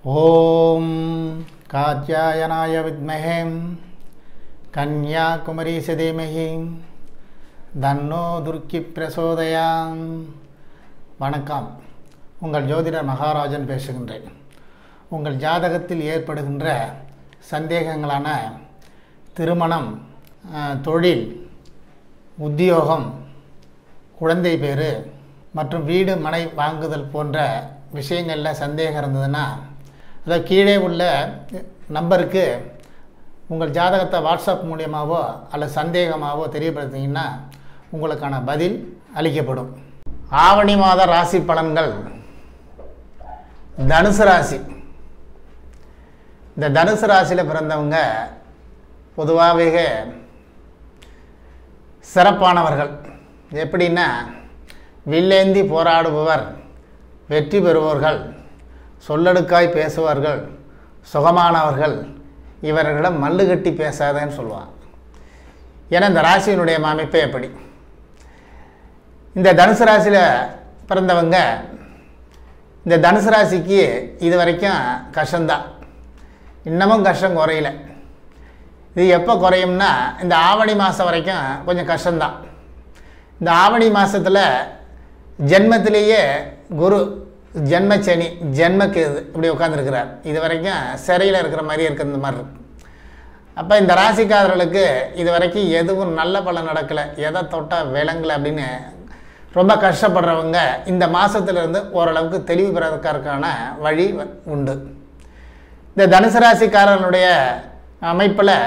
ஓம் காத்யாயனாய வித்மஹே கன்யாகுமரீச தீமஹி தன்னோ துர்க்கி பிரசோதயாம் வணக்கம் உங்கள் ஜோதிடர் மகாராஜன் பேசுகின்றேன் உங்கள் ஜாதகத்தில் ஏற்படுகின்ற சந்தேகங்களான திருமணம் அஹ், தொழில் உத்தியோகம் குழந்தை பேர் மற்றும் வீடு மனை வாங்குதல் போன்ற விஷயங்களில் சந்தேகம் இருந்ததுன்னா அதை கீழே உள்ள நம்பருக்கு உங்கள் ஜாதகத்தை வாட்ஸ்அப் மூலியமாகவோ அல்லது சந்தேகமாகவோ தெரியப்படுத்திங்கன்னா உங்களுக்கான பதில் அளிக்கப்படும் ஆவணி மாத ராசி பலன்கள் தனுசு ராசி இந்த தனுசு ராசியில் பிறந்தவங்க பொதுவாகவே சிறப்பானவர்கள் எப்படின்னா வில்லேந்தி போராடுபவர் வெற்றி பெறுபவர்கள் சொல்லடுக்காய் பேசுவார்கள் சுகமானவர்கள் இவர்களிடம் மல்லு கட்டி பேசாதேன்னு சொல்லுவாங்க ஏன்னா இந்த ராசியினுடைய அமைப்பே எப்படி இந்த தனுசு ராசியில் பிறந்தவங்க இந்த தனுசு ராசிக்கு இது வரைக்கும் கஷ்டம்தான் இன்னமும் கஷ்டம் குறையல இது எப்போ குறையும்னா இந்த ஆவணி மாதம் வரைக்கும் கொஞ்சம் கஷ்டம்தான் இந்த ஆவணி மாதத்தில் ஜென்மத்திலேயே குரு ஜென்மச்சனி ஜென்மக்கேது இப்படி உட்காந்துருக்கிறார் இது வரைக்கும் சிறையில் இருக்கிற மாதிரி இருக்கிற மாதிரி இருக்கு அப்போ இந்த ராசிக்காரர்களுக்கு இது வரைக்கும் எதுவும் நல்ல பலன் நடக்கலை எதை தொட்டால் விளங்கலை அப்படின்னு ரொம்ப கஷ்டப்படுறவங்க இந்த மாதத்துலேருந்து ஓரளவுக்கு தெளிவு பெறதுக்கான வழி வ- உண்டு இந்த தனுசு ராசிக்காரனுடைய அமைப்பில்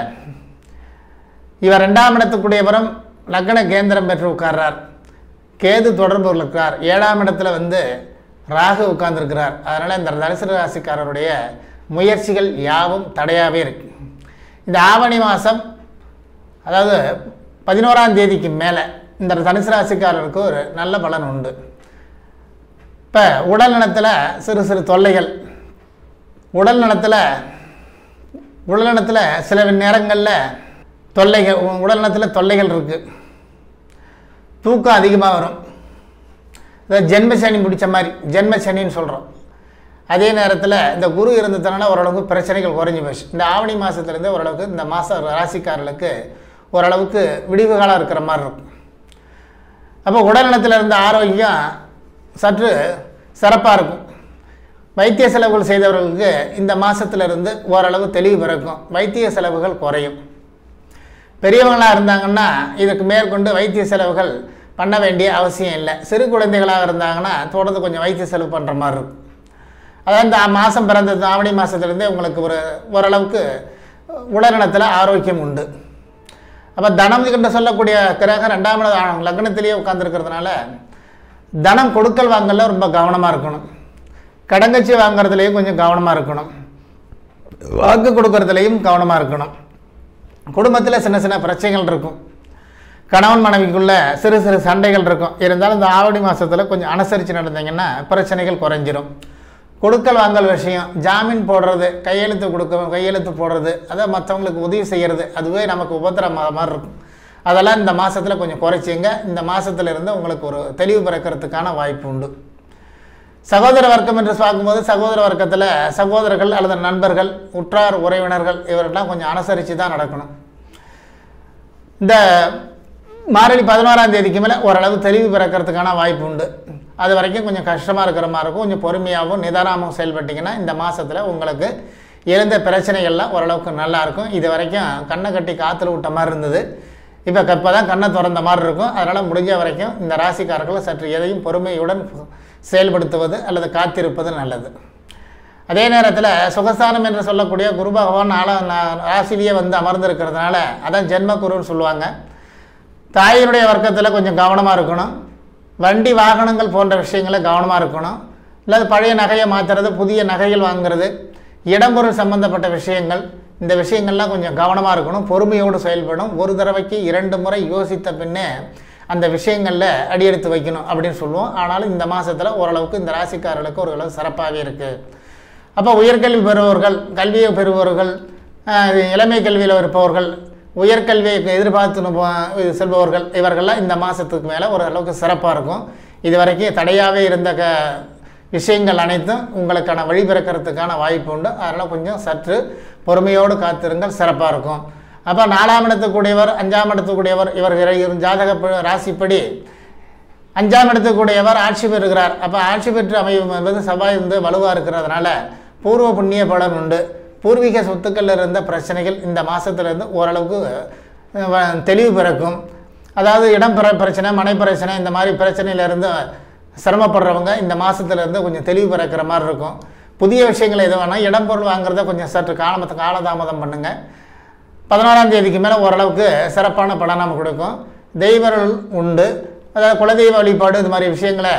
இவர் ரெண்டாம் இடத்துக்குடையவரும் லக்ன கேந்திரம் பெற்று உட்கார்றார் கேது தொடர்பு இருக்கார் ஏழாம் இடத்துல வந்து ராகு உட்கார்ந்துருக்கிறார் அதனால் இந்த தனுசு ராசிக்காரருடைய முயற்சிகள் யாவும் தடையாகவே இருக்கு இந்த ஆவணி மாதம் அதாவது பதினோராம் தேதிக்கு மேலே இந்த தனுசு ராசிக்காரருக்கு ஒரு நல்ல பலன் உண்டு இப்போ உடல் நலத்தில் சிறு சிறு தொல்லைகள் உடல் நலத்தில் உடல் நலத்தில் சில நேரங்களில் தொல்லைகள் உ- உடல் நலத்தில் தொல்லைகள் இருக்குது தூக்கம் அதிகமாக வரும் அதாவது ஜென்ம சனி பிடிச்ச மாதிரி ஜென்ம சனின்னு சொல்கிறோம் அதே நேரத்தில் இந்த குரு இருந்ததுனால ஓரளவுக்கு பிரச்சனைகள் குறைஞ்சி போச்சு இந்த ஆவணி மாதத்துலேருந்து ஓரளவுக்கு இந்த மாத ராசிக்காரர்களுக்கு ஓரளவுக்கு விடிவு காலம் இருக்கிற மாதிரி இருக்கும் அப்போ உடல்நலத்தில் இருந்த ஆரோக்கியம் சற்று சிறப்பாக இருக்கும் வைத்திய செலவுகள் செய்தவர்களுக்கு இந்த மாசத்துல இருந்து ஓரளவு தெளிவு பிறக்கும் வைத்திய செலவுகள் குறையும் பெரியவங்களாக இருந்தாங்கன்னா இதுக்கு மேற்கொண்டு வைத்திய செலவுகள் பண்ண வேண்டிய அவசியம் இல்லை சிறு குழந்தைகளாக இருந்தாங்கன்னா தொடர்ந்து கொஞ்சம் வைத்திய செலவு பண்ணுற மாதிரி இருக்கும் அதாவது இந்த மாதம் பிறந்த ஆவணி மாதத்துலேருந்தே உங்களுக்கு ஒரு ஓரளவுக்கு உடல்நலத்தில் ஆரோக்கியம் உண்டு அப்போ தனம் என்று சொல்லக்கூடிய கிரகம் ரெண்டாம் இட ஆ- லக்னத்திலேயே உட்காந்துருக்கிறதுனால தனம் கொடுக்கல் வாங்கல ரொம்ப கவனமாக இருக்கணும் கடங்கச்சி வாங்குறதுலேயும் கொஞ்சம் கவனமாக இருக்கணும் வாக்கு கொடுக்கறதுலையும் கவனமாக இருக்கணும் குடும்பத்தில் சின்ன சின்ன பிரச்சனைகள் இருக்கும் கணவன் மனைவிக்குள்ள சிறு சிறு சண்டைகள் இருக்கும் இருந்தாலும் இந்த ஆவணி மாதத்தில் கொஞ்சம் அனுசரித்து நடந்தீங்கன்னா பிரச்சனைகள் குறைஞ்சிரும் கொடுக்கல் வாங்கல் விஷயம் ஜாமீன் போடுறது கையெழுத்து கொடுக்க கையெழுத்து போடுறது அதை மற்றவங்களுக்கு உதவி செய்கிறது அதுவே நமக்கு உபத்திரமாக மாதிரி இருக்கும் அதெல்லாம் இந்த மாதத்தில் கொஞ்சம் குறைச்சிங்க இந்த மாசத்துல இருந்து உங்களுக்கு ஒரு தெளிவு பிறக்கிறதுக்கான வாய்ப்பு உண்டு சகோதர வர்க்கம் என்று பார்க்கும்போது சகோதர வர்க்கத்தில் சகோதரர்கள் அல்லது நண்பர்கள் உற்றார் உறவினர்கள் இவரெல்லாம் கொஞ்சம் அனுசரித்து தான் நடக்கணும் இந்த மார்கழி பதினோராம் தேதிக்கு மேலே ஓரளவு தெளிவு பிறக்கிறதுக்கான வாய்ப்பு உண்டு அது வரைக்கும் கொஞ்சம் கஷ்டமாக இருக்கிற மாதிரி இருக்கும் கொஞ்சம் பொறுமையாகவும் நிதானமாகவும் செயல்பட்டீங்கன்னா இந்த மாதத்தில் உங்களுக்கு எழுந்த பிரச்சனைகள்லாம் ஓரளவுக்கு நல்லா இருக்கும் இது வரைக்கும் கண்ணை கட்டி காற்றுல விட்ட மாதிரி இருந்தது இப்போ இப்போ தான் கண்ணை திறந்த மாதிரி இருக்கும் அதனால் முடிஞ்ச வரைக்கும் இந்த ராசிக்காரர்கள் சற்று எதையும் பொறுமையுடன் செயல்படுத்துவது அல்லது காத்திருப்பது நல்லது அதே நேரத்தில் சுகஸ்தானம் என்று சொல்லக்கூடிய குரு பகவான் நாள நா- ராசிலேயே வந்து அமர்ந்திருக்கிறதுனால அதான் ஜென்ம குருன்னு சொல்லுவாங்க தாயினுடைய வர்க்கத்தில் கொஞ்சம் கவனமாக இருக்கணும் வண்டி வாகனங்கள் போன்ற விஷயங்களில் கவனமாக இருக்கணும் இல்லை பழைய நகையை மாற்றுறது புதிய நகைகள் வாங்குறது இடம்பொருள் சம்பந்தப்பட்ட விஷயங்கள் இந்த விஷயங்கள்லாம் கொஞ்சம் கவனமாக இருக்கணும் பொறுமையோடு செயல்படணும் ஒரு தடவைக்கு இரண்டு முறை யோசித்த பின்னே அந்த விஷயங்களில் அடியெடுத்து வைக்கணும் அப்படின்னு சொல்லுவோம் ஆனாலும் இந்த மாதத்தில் ஓரளவுக்கு இந்த ராசிக்காரர்களுக்கு ஓரளவு சிறப்பாகவே இருக்குது அப்போ உயர்கல்வி பெறுபவர்கள் கல்வியை பெறுபவர்கள் ஆஹ், இளமை கல்வியில் இருப்பவர்கள் உயர்கல்வியை எதிர்பார்த்து நுப- இது செல்பவர்கள் இவர்கள்லாம் இந்த மாதத்துக்கு மேலே ஓரளவுக்கு சிறப்பாக இருக்கும் இது வரைக்கும் தடையாகவே இருந்த க விஷயங்கள் அனைத்தும் உங்களுக்கான வழி பிறக்கிறதுக்கான வாய்ப்பு உண்டு அதனால் கொஞ்சம் சற்று பொறுமையோடு காத்திருங்கள் சிறப்பாக இருக்கும் அப்போ நாலாம் இடத்துக்குடையவர் அஞ்சாம் இடத்துக்குடையவர் இவர் இரு- ஜாதக ப- ராசிப்படி அஞ்சாம் இடத்துக்குடையவர் ஆட்சி பெறுகிறார் அப்போ ஆட்சி பெற்று அமையும் என்பது செவ்வாய் வந்து வலுவாக இருக்கிறதுனால பூர்வ புண்ணிய பலன் உண்டு பூர்வீக சொத்துக்களில் இருந்த பிரச்சனைகள் இந்த மாதத்துலேருந்து ஓரளவுக்கு அஹ், வ- தெளிவு பிறக்கும் அதாவது இடம் பிற பிரச்சனை மனை பிரச்சனை இந்த மாதிரி பிரச்சனையிலேருந்து சிரமப்படுறவங்க இந்த மாதத்துலேருந்து கொஞ்சம் தெளிவு பிறக்கிற மாதிரி இருக்கும் புதிய விஷயங்கள் எது வேணால் இடம் பொருள் வாங்குறத கொஞ்சம் சற்று காலமத்த காலதாமதம் பண்ணுங்கள் பதினாறாம் தேதிக்கு மேலே ஓரளவுக்கு சிறப்பான பலன் நமக்கு கொடுக்கும் தெய்வர்கள் உண்டு அதாவது குலதெய்வ வழிபாடு இது மாதிரி விஷயங்களை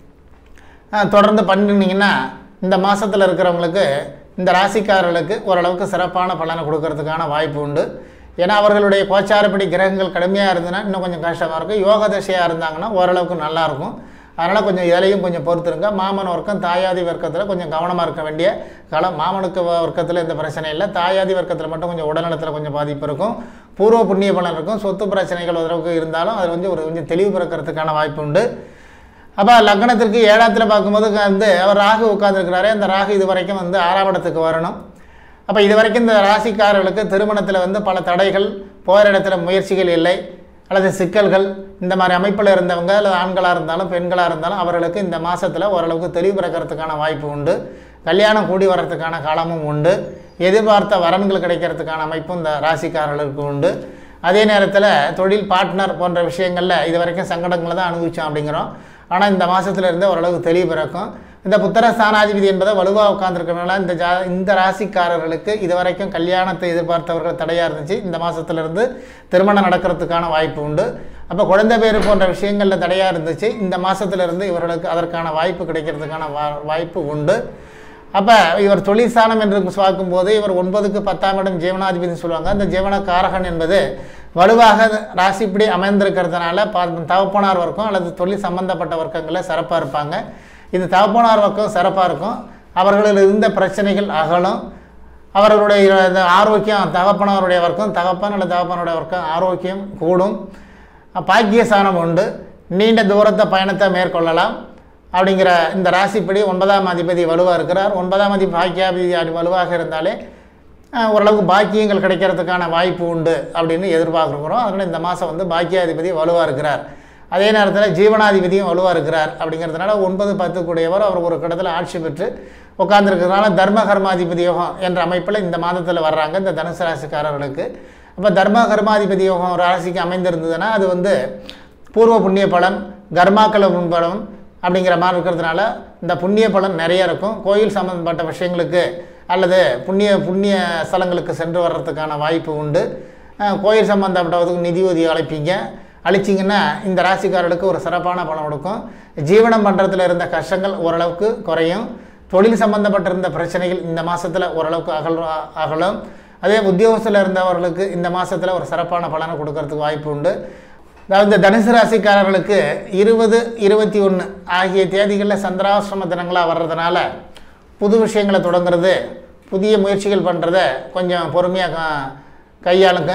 ஆ, தொடர்ந்து பண்ணினீங்கன்னா இந்த மாதத்தில் இருக்கிறவங்களுக்கு இந்த ராசிக்காரர்களுக்கு ஓரளவுக்கு சிறப்பான பலனை கொடுக்கறதுக்கான வாய்ப்பு உண்டு ஏன்னா அவர்களுடைய கோச்சாரப்படி கிரகங்கள் கடுமையாக இருந்ததுன்னா இன்னும் கொஞ்சம் கஷ்டமாக இருக்கும் யோக தசையாக இருந்தாங்கன்னா ஓரளவுக்கு நல்லாயிருக்கும் அதனால் கொஞ்சம் இதிலையும் கொஞ்சம் பொறுத்துருங்க மாமன் வர்க்கம் தாயாதி வர்க்கத்தில் கொஞ்சம் கவனமாக இருக்க வேண்டிய காலம் மாமனுக்கு வ- வர்க்கத்தில் எந்த பிரச்சனை இல்லை தாயாதி வர்க்கத்தில் மட்டும் கொஞ்சம் உடல்நலத்தில் கொஞ்சம் பாதிப்பு இருக்கும் பூர்வ புண்ணிய பலன் இருக்கும் சொத்து பிரச்சனைகள் ஓரளவுக்கு இருந்தாலும் அது வந்து ஒரு கொஞ்சம் தெளிவு பிறக்கிறதுக்கான வாய்ப்பு உண்டு அப்போ லக்னத்திற்கு ஏழாத்துல பார்க்கும்போது க- வந்து அவர் ராகு உட்காந்துருக்கிறாரு அந்த ராகு இது வரைக்கும் வந்து ஆறாம் இடத்துக்கு வரணும் அப்போ இது வரைக்கும் இந்த ராசிக்காரர்களுக்கு திருமணத்தில் வந்து பல தடைகள் போகிற இடத்துல முயற்சிகள் இல்லை அல்லது சிக்கல்கள் இந்த மாதிரி அமைப்பில் இருந்தவங்க அல்லது ஆண்களாக இருந்தாலும் பெண்களாக இருந்தாலும் அவர்களுக்கு இந்த மாதத்தில் ஓரளவுக்கு தெளிவு பிறக்கிறதுக்கான வாய்ப்பு உண்டு கல்யாணம் கூடி வர்றதுக்கான காலமும் உண்டு எதிர்பார்த்த வரன்கள் கிடைக்கிறதுக்கான அமைப்பும் இந்த ராசிக்காரர்களுக்கு உண்டு அதே நேரத்தில் தொழில் பார்ட்னர் போன்ற விஷயங்களில் இது வரைக்கும் சங்கடங்களை தான் அனுபவித்தோம் அப்படிங்கிறோம் ஆனால் இந்த மாதத்துல இருந்து ஓரளவுக்கு தெளிவு பிறக்கும் இந்த புத்திர ஸ்தானாதிபதி என்பதை வலுவாக உட்காந்துருக்கனால இந்த ஜா இந்த ராசிக்காரர்களுக்கு இது வரைக்கும் கல்யாணத்தை எதிர்பார்த்தவர்கள் தடையாக இருந்துச்சு இந்த மாதத்துலேருந்து திருமணம் நடக்கிறதுக்கான வாய்ப்பு உண்டு அப்போ குழந்தை பேர் போன்ற விஷயங்களில் தடையாக இருந்துச்சு இந்த மாதத்துலேருந்து இவர்களுக்கு அதற்கான வாய்ப்பு கிடைக்கிறதுக்கான வா வாய்ப்பு உண்டு அப்போ இவர் தொழிற்சானம் என்று பார்க்கும்போது இவர் ஒன்பதுக்கு பத்தாம் இடம் ஜீவனாதிபதினு சொல்லுவாங்க அந்த ஜீவனக்காரகன் என்பது வலுவாக ராசிப்படி அமைந்திருக்கிறதுனால ப தகப்பனார் வர்க்கம் அல்லது தொழில் சம்பந்தப்பட்ட வர்க்கங்களில் சிறப்பாக இருப்பாங்க இந்த தகப்பனார் வர்க்கம் சிறப்பாக இருக்கும் அவர்களில் இருந்த பிரச்சனைகள் அகலும் அவர்களுடைய இந்த ஆரோக்கியம் தகப்பனாருடைய வர்க்கம் தகப்பன் அல்லது தகப்பனுடைய வர்க்கம் ஆரோக்கியம் கூடும் பாக்கியஸ்தானம் உண்டு நீண்ட தூரத்தை பயணத்தை மேற்கொள்ளலாம் அப்படிங்கிற இந்த ராசிப்படி ஒன்பதாம் அதிபதி வலுவாக இருக்கிறார் ஒன்பதாம் அதிபதி பாக்கியாதிபதி அடி வலுவாக இருந்தாலே அஹ், ஓரளவுக்கு பாக்கியங்கள் கிடைக்கிறதுக்கான வாய்ப்பு உண்டு அப்படின்னு எதிர்பார்க்குறோம் அதனால் இந்த மாதம் வந்து பாக்கியாதிபதி வலுவாக இருக்கிறார் அதே நேரத்தில் ஜீவனாதிபதியும் வலுவாக இருக்கிறார் அப்படிங்கிறதுனால ஒன்பது பத்து கூடியவர் அவர் ஒரு கடத்தில் ஆட்சி பெற்று உட்கார்ந்துருக்கிறதுனால தர்ம கர்மாதிபதி யோகம் என்ற அமைப்பில் இந்த மாதத்தில் வர்றாங்க இந்த தனுசு ராசிக்காரர்களுக்கு அப்போ தர்ம கர்மாதிபதி யோகம் ஒரு ராசிக்கு அமைந்திருந்ததுன்னா அது வந்து பூர்வ புண்ணிய பலன் கர்மாக்கள பலன் அப்படிங்கிற மாதிரி இருக்கிறதுனால இந்த புண்ணிய பலன் நிறைய இருக்கும் கோயில் சம்மந்தப்பட்ட விஷயங்களுக்கு அல்லது புண்ணிய புண்ணிய ஸ்தலங்களுக்கு சென்று வர்றதுக்கான வாய்ப்பு உண்டு அஹ் கோயில் சம்மந்தப்பட்டவதுக்கு நிதி உதவி அழைப்பீங்க அழிச்சிங்கன்னா இந்த ராசிக்காரர்களுக்கு ஒரு சிறப்பான பலன் கொடுக்கும் ஜீவனம் பண்ணுறதுல இருந்த கஷ்டங்கள் ஓரளவுக்கு குறையும் தொழில் சம்பந்தப்பட்டிருந்த பிரச்சனைகள் இந்த மாதத்தில் ஓரளவுக்கு அகல் அகலும் அதே உத்தியோகத்தில் இருந்தவர்களுக்கு இந்த மாதத்தில் ஒரு சிறப்பான பலனை கொடுக்கறதுக்கு வாய்ப்பு உண்டு அதாவது இந்த தனுசு ராசிக்காரர்களுக்கு இருபது இருபத்தி ஒன்று ஆகிய தேதிகளில் சந்திராசிரம தினங்களாக வர்றதுனால புது விஷயங்களை தொடங்குறது புதிய முயற்சிகள் பண்ணுறத கொஞ்சம் பொறுமையாக கையாளுங்க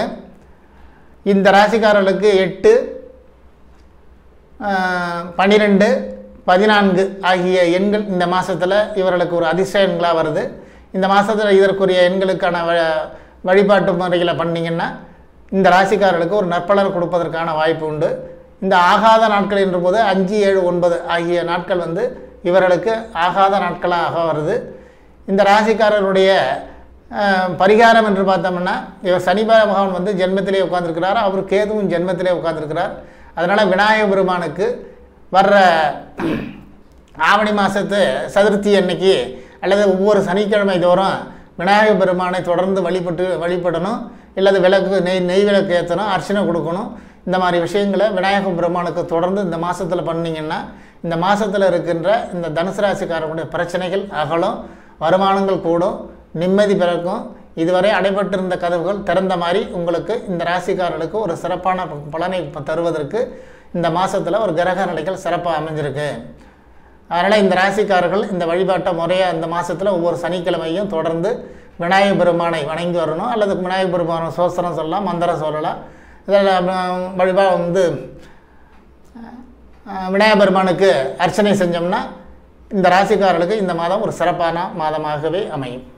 இந்த ராசிக்காரர்களுக்கு எட்டு பன்னிரெண்டு பதினான்கு ஆகிய எண்கள் இந்த மாதத்தில் இவர்களுக்கு ஒரு அதிர்ஷ்ட எண்களாக வருது இந்த மாதத்தில் இதற்குரிய எண்களுக்கான வ வழிபாட்டு முறைகளை பண்ணிங்கன்னா இந்த ராசிக்காரர்களுக்கு ஒரு நற்பலன் கொடுப்பதற்கான வாய்ப்பு உண்டு இந்த ஆகாத நாட்கள் என்ற போது அஞ்சு ஏழு ஒன்பது ஆகிய நாட்கள் வந்து இவர்களுக்கு ஆகாத நாட்களாக வருது இந்த ராசிக்காரருடைய அஹ், பரிகாரம் என்று பார்த்தோம்னா இவர் சனி பகவான் வந்து ஜென்மத்திலே உட்கார்ந்திருக்கிறார் அவர் கேதுவும் ஜென்மத்திலே உட்கார்ந்திருக்கிறார் அதனால் விநாயக பெருமானுக்கு வர்ற ஆவணி மாதத்து சதுர்த்தி அன்னைக்கு அல்லது ஒவ்வொரு சனிக்கிழமை தோறும் விநாயக பெருமானை தொடர்ந்து வழிபட்டு வழிபடணும் இல்லது விளக்கு நெய் நெய் விளக்கு ஏற்றணும் அர்ச்சனை கொடுக்கணும் இந்த மாதிரி விஷயங்களை விநாயக பெருமானுக்கு தொடர்ந்து இந்த மாதத்தில் பண்ணீங்கன்னா இந்த மாதத்தில் இருக்கின்ற இந்த தனுசு ராசிக்காரர்களுடைய பிரச்சனைகள் அகலும் வருமானங்கள் கூடும் நிம்மதி பிறக்கும் இதுவரை அடைபட்டிருந்த கதவுகள் திறந்த மாதிரி உங்களுக்கு இந்த ராசிக்காரர்களுக்கு ஒரு சிறப்பான ப- பலனை ப- தருவதற்கு இந்த மாதத்தில் ஒரு கிரக நிலைகள் சிறப்பாக அமைஞ்சிருக்கு அதனால் இந்த ராசிக்காரர்கள் இந்த வழிபாட்டை முறையாக இந்த மாதத்தில் ஒவ்வொரு சனிக்கிழமையும் தொடர்ந்து விநாயக பெருமானை வணங்கி வரணும் அல்லது விநாயக பெருமான சோஸ்திரம் சொல்லலாம் மந்திரம் சொல்லலாம் இதில் வழிபா வந்து அஹ், விநாயக பெருமானுக்கு அர்ச்சனை செஞ்சோம்னா இந்த ராசிக்காரர்களுக்கு இந்த மாதம் ஒரு சிறப்பான மாதமாகவே அமையும்